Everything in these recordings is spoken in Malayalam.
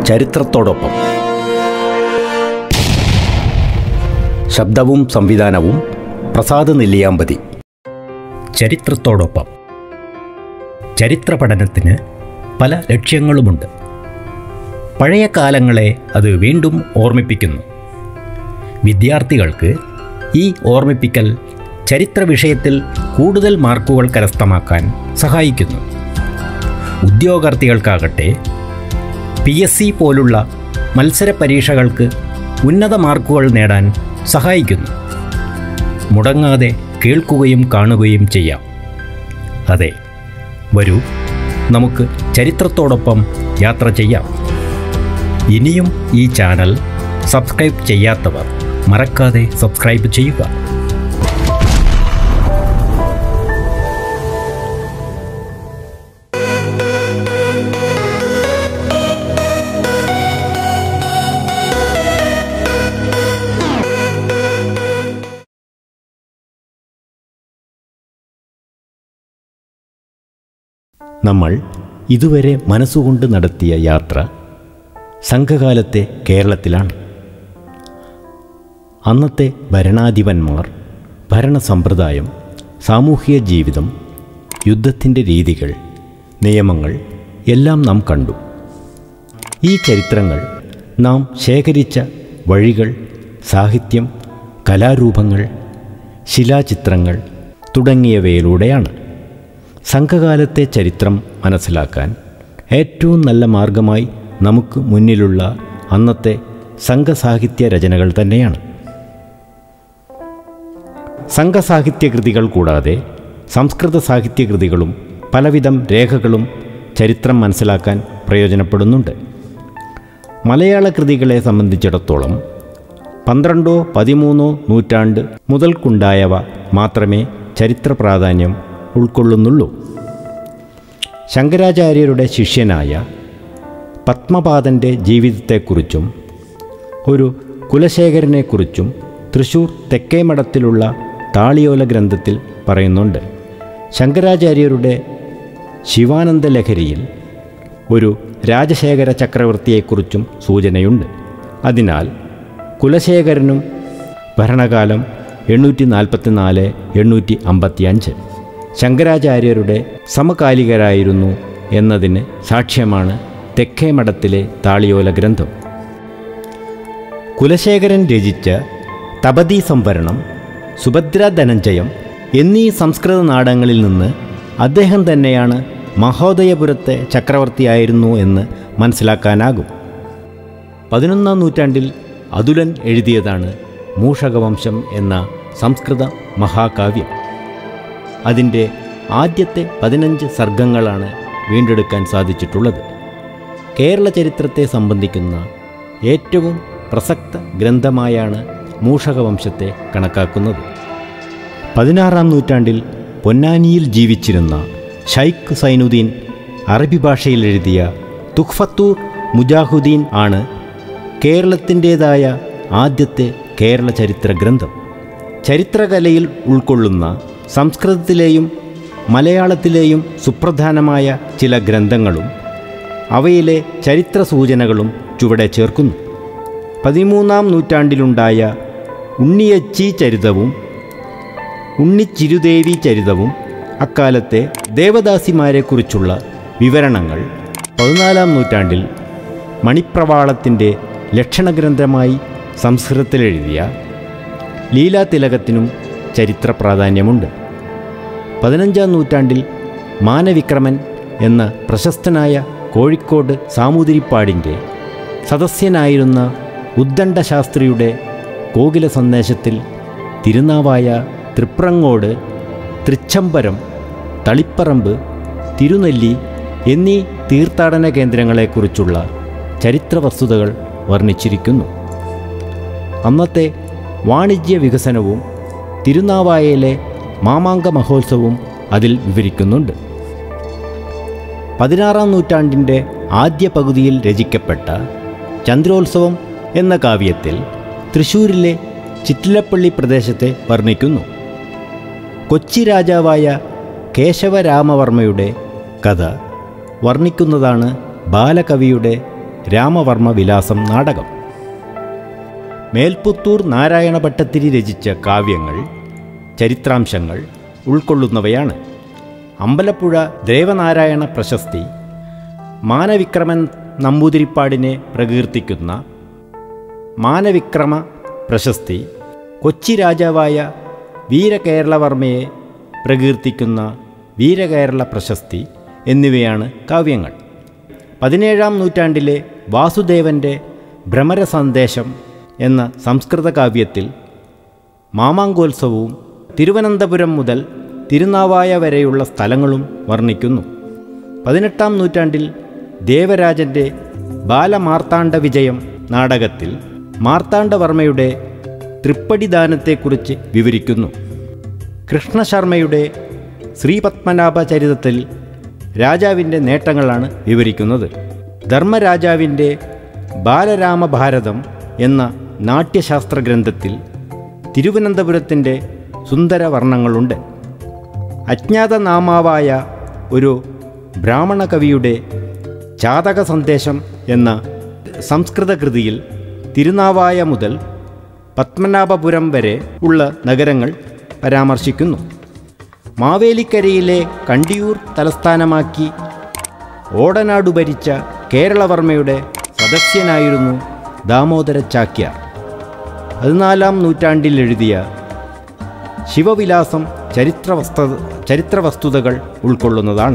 ചരിത്രത്തോടൊപ്പം ശബ്ദവും സംവിധാനവും പ്രസാദ് നെല്ലിയാമ്പതി ചരിത്രത്തോടൊപ്പം ചരിത്ര പഠനത്തിന് പല ലക്ഷ്യങ്ങളുമുണ്ട് പഴയ കാലങ്ങളെ അത് വീണ്ടും ഓർമ്മിപ്പിക്കുന്നു വിദ്യാർത്ഥികൾക്ക് ഈ ഓർമ്മിപ്പിക്കൽ ചരിത്ര വിഷയത്തിൽ കൂടുതൽ മാർക്കുകൾ കരസ്ഥമാക്കാൻ സഹായിക്കുന്നു ഉദ്യോഗാർത്ഥികൾക്കാകട്ടെ പി എസ് സി പോലുള്ള മത്സര പരീക്ഷകൾക്ക് ഉന്നത മാർക്കുകൾ നേടാൻ സഹായിക്കുന്നു മുടങ്ങാതെ കേൾക്കുകയും കാണുകയും ചെയ്യാം അതെ വരൂ നമുക്ക് ചരിത്രത്തോടൊപ്പം യാത്ര ചെയ്യാം ഇനിയും ഈ ചാനൽ സബ്സ്ക്രൈബ് ചെയ്യാത്തവർ മറക്കാതെ സബ്സ്ക്രൈബ് ചെയ്യുക നമ്മൾ ഇതുവരെ മനസ്സുകൊണ്ട് നടത്തിയ യാത്ര സംഘകാലത്തെ കേരളത്തിലാണ് അന്നത്തെ ഭരണാധിപന്മാർ ഭരണസമ്പ്രദായം സാമൂഹിക ജീവിതം യുദ്ധത്തിൻ്റെ രീതികൾ നിയമങ്ങൾ എല്ലാം നാം കണ്ടു ഈ ചരിത്രങ്ങൾ നാം ശേഖരിച്ച വഴികൾ സാഹിത്യം കലാരൂപങ്ങൾ ശിലാചിത്രങ്ങൾ തുടങ്ങിയവയിലൂടെയാണ് സംഘകാലത്തെ ചരിത്രം മനസ്സിലാക്കാൻ ഏറ്റവും നല്ല മാർഗമായി നമുക്ക് മുന്നിലുള്ള അന്നത്തെ സംഘസാഹിത്യ രചനകൾ തന്നെയാണ് സംഘസാഹിത്യ കൃതികൾ കൂടാതെ സംസ്കൃത സാഹിത്യ കൃതികളും പലവിധം രേഖകളും ചരിത്രം മനസ്സിലാക്കാൻ പ്രയോജനപ്പെടുന്നുണ്ട് മലയാള കൃതികളെ സംബന്ധിച്ചിടത്തോളം പന്ത്രണ്ടോ പതിമൂന്നോ നൂറ്റാണ്ട് മുതൽക്കുണ്ടായവ മാത്രമേ ചരിത്ര പ്രാധാന്യം ഉൾക്കൊള്ളുന്നുള്ളൂ ശങ്കരാചാര്യരുടെ ശിഷ്യനായ പത്മപാദൻ്റെ ജീവിതത്തെക്കുറിച്ചും ഒരു കുലശേഖരനെക്കുറിച്ചും തൃശൂർ തെക്കേമഠത്തിലുള്ള താളിയോല ഗ്രന്ഥത്തിൽ പറയുന്നുണ്ട് ശങ്കരാചാര്യരുടെ ശിവാനന്ദ ലഹരിയിൽ ഒരു രാജശേഖര ചക്രവർത്തിയെക്കുറിച്ചും സൂചനയുണ്ട് അതിനാൽ കുലശേഖരനും ഭരണകാലം എണ്ണൂറ്റി നാൽപ്പത്തിനാല് എണ്ണൂറ്റി അമ്പത്തിയഞ്ച് ശങ്കരാചാര്യരുടെ സമകാലികരായിരുന്നു എന്നതിന് സാക്ഷ്യമാണ് തെക്കേ മഠത്തിലെ താളിയോല ഗ്രന്ഥം കുലശേഖരൻ രചിച്ച തപതി സംവരണം സുഭദ്ര ധനഞ്ജയം എന്നീ സംസ്കൃത നാടകങ്ങളിൽ നിന്ന് അദ്ദേഹം തന്നെയാണ് മഹോദയപുരത്തെ ചക്രവർത്തിയായിരുന്നു എന്ന് മനസ്സിലാക്കാനാകും പതിനൊന്നാം നൂറ്റാണ്ടിൽ അതുലൻ എഴുതിയതാണ് മൂഷകവംശം എന്ന സംസ്കൃത മഹാകാവ്യം അതിൻ്റെ ആദ്യത്തെ പതിനഞ്ച് സർഗങ്ങളാണ് വീണ്ടെടുക്കാൻ സാധിച്ചിട്ടുള്ളത് കേരള ചരിത്രത്തെ സംബന്ധിക്കുന്ന ഏറ്റവും പ്രസക്ത ഗ്രന്ഥമായാണ് മൂഷകവംശത്തെ കണക്കാക്കുന്നത് പതിനാറാം നൂറ്റാണ്ടിൽ പൊന്നാനിയിൽ ജീവിച്ചിരുന്ന ഷൈഖ് സൈനുദ്ദീൻ അറബി ഭാഷയിൽ എഴുതിയ തുഖ്ഫത്തൂർ മുജാഹുദ്ദീൻ ആണ് കേരളത്തിൻ്റേതായ ആദ്യത്തെ കേരള ചരിത്ര ഗ്രന്ഥം ചരിത്രകലയിൽ ഉൾക്കൊള്ളുന്ന സംസ്കൃതത്തിലെയും മലയാളത്തിലെയും സുപ്രധാനമായ ചില ഗ്രന്ഥങ്ങളും അവയിലെ ചരിത്ര സൂചനകളും ചുവടെ ചേർക്കുന്നു പതിമൂന്നാം നൂറ്റാണ്ടിലുണ്ടായ ഉണ്ണിയച്ചി ചരിതവും ഉണ്ണിച്ചിരുദേവി ചരിതവും അക്കാലത്തെ ദേവദാസിമാരെക്കുറിച്ചുള്ള വിവരണങ്ങൾ പതിനാലാം നൂറ്റാണ്ടിൽ മണിപ്രവാളത്തിൻ്റെ ലക്ഷണഗ്രന്ഥമായി സംസ്കൃതത്തിലെഴുതിയ ലീലാതിലകത്തിനും ചരിത്ര പ്രാധാന്യമുണ്ട് പതിനഞ്ചാം നൂറ്റാണ്ടിൽ മാനവിക്രമൻ എന്ന പ്രശസ്തനായ കോഴിക്കോട് സാമൂതിരിപ്പാടിൻ്റെ സദസ്യനായിരുന്ന ഉദ്ദണ്ഡശാസ്ത്രിയുടെ കോകില സന്ദേശത്തിൽ തിരുനാവായ തൃപ്രങ്ങോട് തൃച്ചംബരം തളിപ്പറമ്പ് തിരുനെല്ലി എന്നീ തീർത്ഥാടന കേന്ദ്രങ്ങളെക്കുറിച്ചുള്ള ചരിത്ര വസ്തുതകൾ വർണ്ണിച്ചിരിക്കുന്നു അന്നത്തെ വാണിജ്യ വികസനവും തിരുനാവായയിലെ മാമാങ്ക മഹോത്സവവും അതിൽ വിവരിക്കുന്നുണ്ട് പതിനാറാം നൂറ്റാണ്ടിൻ്റെ ആദ്യ പകുതിയിൽ രചിക്കപ്പെട്ട ചന്ദ്രോത്സവം എന്ന കാവ്യത്തിൽ തൃശ്ശൂരിലെ ചിറ്റിലപ്പള്ളി പ്രദേശത്തെ വർണ്ണിക്കുന്നു കൊച്ചി രാജാവായ കേശവരാമവർമ്മയുടെ കഥ വർണ്ണിക്കുന്നതാണ് ബാലകവിയുടെ രാമവർമ്മ വിലാസം നാടകം മേൽപുത്തൂർ നാരായണ ഭട്ടത്തിരി രചിച്ച കാവ്യങ്ങൾ ചരിത്രാംശങ്ങൾ ഉൾക്കൊള്ളുന്നവയാണ് അമ്പലപ്പുഴ ദേവനാരായണ പ്രശസ്തി മാനവിക്രമൻ നമ്പൂതിരിപ്പാടിനെ പ്രകീർത്തിക്കുന്ന മാനവിക്രമ പ്രശസ്തി കൊച്ചി രാജാവായ വീരകേരളവർമ്മയെ പ്രകീർത്തിക്കുന്ന വീരകേരള പ്രശസ്തി എന്നിവയാണ് കാവ്യങ്ങൾ പതിനേഴാം നൂറ്റാണ്ടിലെ വാസുദേവൻ്റെ ഭ്രമര സന്ദേശം എന്ന സംസ്കൃത കാവ്യത്തിൽ മാമാങ്കോത്സവവും തിരുവനന്തപുരം മുതൽ തിരുനാവായ വരെയുള്ള സ്ഥലങ്ങളും വർണ്ണിക്കുന്നു പതിനെട്ടാം നൂറ്റാണ്ടിൽ ദേവരാജൻ്റെ ബാലമാർത്താണ്ഡ വിജയം നാടകത്തിൽ മാർത്താണ്ഡവർമ്മയുടെ തൃപ്പടിദാനത്തെക്കുറിച്ച് വിവരിക്കുന്നു കൃഷ്ണശർമ്മയുടെ ശ്രീപത്മനാഭ ചരിതത്തിൽ രാജാവിൻ്റെ നേട്ടങ്ങളാണ് വിവരിക്കുന്നത് ധർമ്മരാജാവിൻ്റെ ബാലരാമഭാരതം എന്ന നാട്യശാസ്ത്ര ഗ്രന്ഥത്തിൽ തിരുവനന്തപുരത്തിൻ്റെ സുന്ദര വർണ്ണങ്ങളുണ്ട് അജ്ഞാതനാമാവായ ഒരു ബ്രാഹ്മണ കവിയുടെ ജാതക സന്ദേശം എന്ന സംസ്കൃത കൃതിയിൽ തിരുനാവായ മുതൽ പത്മനാഭപുരം വരെ ഉള്ള നഗരങ്ങൾ പരാമർശിക്കുന്നു മാവേലിക്കരയിലെ കണ്ടിയൂർ തലസ്ഥാനമാക്കി ഓടനാടു ഭരിച്ച കേരളവർമ്മയുടെ സദസ്യനായിരുന്നു ദാമോദര ചാക്യാർ പതിനാലാം നൂറ്റാണ്ടിൽ എഴുതിയ ശിവവിലാസം ചരിത്രവസ്തു ചരിത്രവസ്തുതകൾ ഉൾക്കൊള്ളുന്നതാണ്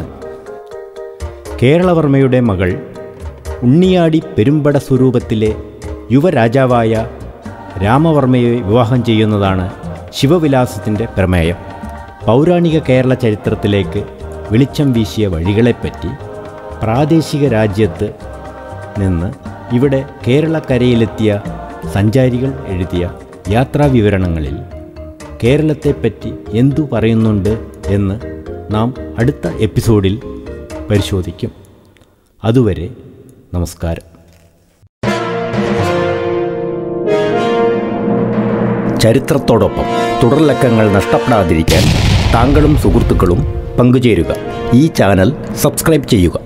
കേരളവർമ്മയുടെ മകൾ ഉണ്ണിയാടി പെരുമ്പട സ്വരൂപത്തിലെ യുവരാജാവായ രാമവർമ്മയെ വിവാഹം ചെയ്യുന്നതാണ് ശിവവിലാസത്തിൻ്റെ പ്രമേയം പൗരാണിക കേരള ചരിത്രത്തിലേക്ക് വെളിച്ചം വീശിയ വഴികളെപ്പറ്റി പ്രാദേശിക രാജ്യത്ത് നിന്ന് ഇവിടെ കേരളക്കരയിലെത്തിയ സഞ്ചാരികൾ എഴുതിയ യാത്രാവിവരണങ്ങളിൽ കേരളത്തെപ്പറ്റി എന്തു പറയുന്നുണ്ട് എന്ന് നാം അടുത്ത എപ്പിസോഡിൽ പരിശോധിക്കും അതുവരെ നമസ്കാരം ചരിത്രത്തോടൊപ്പം തുടർലക്കങ്ങൾ നഷ്ടപ്പെടാതിരിക്കാൻ താങ്കളും സുഹൃത്തുക്കളും പങ്കുചേരുക ഈ ചാനൽ സബ്സ്ക്രൈബ് ചെയ്യുക